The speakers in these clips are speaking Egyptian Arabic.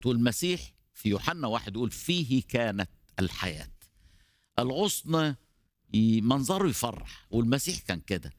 والمسيح في يوحنا واحد يقول فيه كانت الحياة الغصن ي- منظره يفرح والمسيح كان كده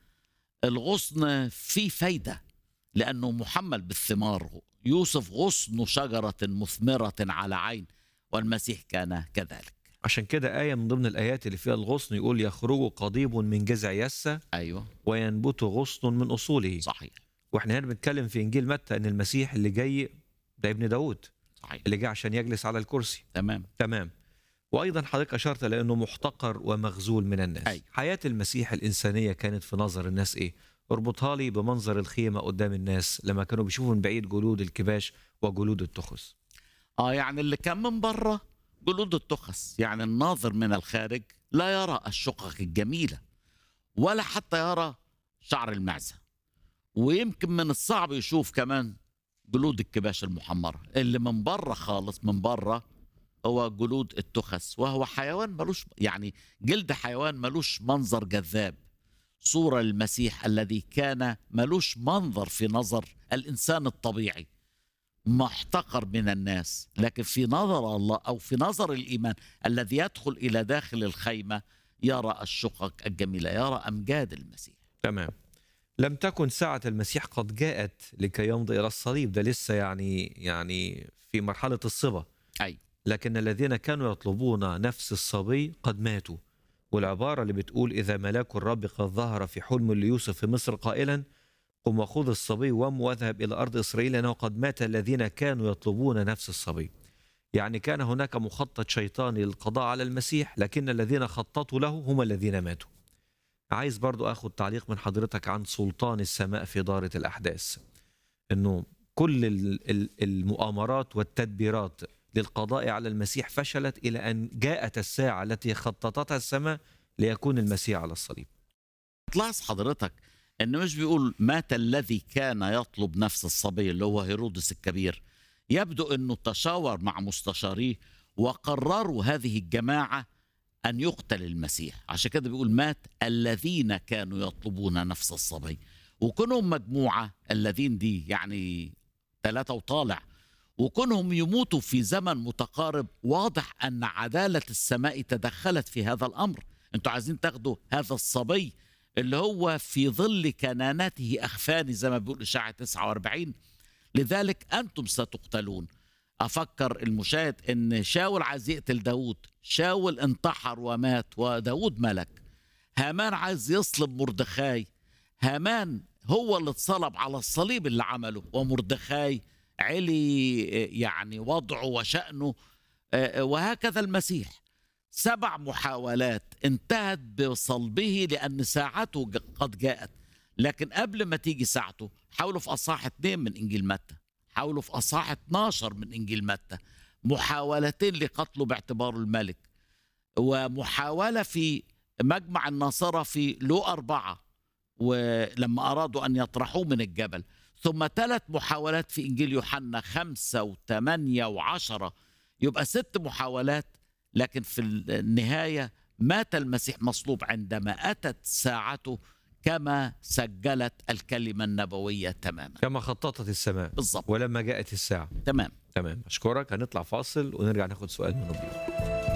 الغصن فيه فايدة لأنه محمل بالثمار يوسف غصن شجرة مثمرة على عين والمسيح كان كذلك عشان كده آية من ضمن الآيات اللي فيها الغصن يقول يخرج قضيب من جذع يسة أيوة وينبت غصن من أصوله صحيح واحنا هنا بنتكلم في إنجيل متى إن المسيح اللي جاي ده ابن داود صحيح اللي جاي عشان يجلس على الكرسي تمام تمام وايضا حضرتك اشرت لانه محتقر ومخذول من الناس أيوة. حياه المسيح الانسانيه كانت في نظر الناس ايه اربطها لي بمنظر الخيمه قدام الناس لما كانوا بيشوفوا من بعيد جلود الكباش وجلود التخس اه يعني اللي كان من بره جلود التخس يعني الناظر من الخارج لا يرى الشقق الجميلة ولا حتى يرى شعر المعزة ويمكن من الصعب يشوف كمان جلود الكباش المحمرة اللي من بره خالص من بره هو جلود التخس وهو حيوان ملوش يعني جلد حيوان ملوش منظر جذاب صورة المسيح الذي كان ملوش منظر في نظر الإنسان الطبيعي محتقر من الناس لكن في نظر الله او في نظر الايمان الذي يدخل الى داخل الخيمه يرى الشقق الجميله يرى امجاد المسيح تمام لم تكن ساعة المسيح قد جاءت لكي يمضي إلى الصليب ده لسه يعني يعني في مرحلة الصبا اي لكن الذين كانوا يطلبون نفس الصبي قد ماتوا والعبارة اللي بتقول إذا ملاك الرب قد ظهر في حلم ليوسف في مصر قائلا قم وخذ الصبي وام واذهب إلى أرض إسرائيل لأنه قد مات الذين كانوا يطلبون نفس الصبي يعني كان هناك مخطط شيطاني للقضاء على المسيح لكن الذين خططوا له هم الذين ماتوا عايز برضو أخذ تعليق من حضرتك عن سلطان السماء في دارة الأحداث أنه كل ال- ال- المؤامرات والتدبيرات للقضاء على المسيح فشلت إلى أن جاءت الساعة التي خططتها السماء ليكون المسيح على الصليب تلاحظ حضرتك انه مش بيقول مات الذي كان يطلب نفس الصبي اللي هو هيرودس الكبير يبدو انه تشاور مع مستشاريه وقرروا هذه الجماعه ان يقتل المسيح عشان كده بيقول مات الذين كانوا يطلبون نفس الصبي وكونهم مجموعه الذين دي يعني ثلاثه وطالع وكونهم يموتوا في زمن متقارب واضح ان عداله السماء تدخلت في هذا الامر انتوا عايزين تاخدوا هذا الصبي اللي هو في ظل كنانته اخفاني زي ما بيقول اشاعه 49 لذلك انتم ستقتلون افكر المشاهد ان شاول عايز يقتل داود شاول انتحر ومات وداود ملك هامان عايز يصلب مردخاي هامان هو اللي اتصلب على الصليب اللي عمله ومردخاي علي يعني وضعه وشأنه آه، وهكذا المسيح سبع محاولات انتهت بصلبه لأن ساعته ج- قد جاءت لكن قبل ما تيجي ساعته حاولوا في أصحاح 2 من إنجيل متى حاولوا في أصحاح 12 من إنجيل متى محاولتين لقتله باعتباره الملك ومحاولة في مجمع الناصرة في لو أربعة ولما أرادوا أن يطرحوه من الجبل ثم ثلاث محاولات في إنجيل يوحنا خمسة وثمانية وعشرة يبقى ست محاولات لكن في النهاية مات المسيح مصلوب عندما أتت ساعته كما سجلت الكلمة النبوية تماما كما خططت السماء بالضبط ولما جاءت الساعة تمام تمام أشكرك هنطلع فاصل ونرجع ناخد سؤال من الضيوف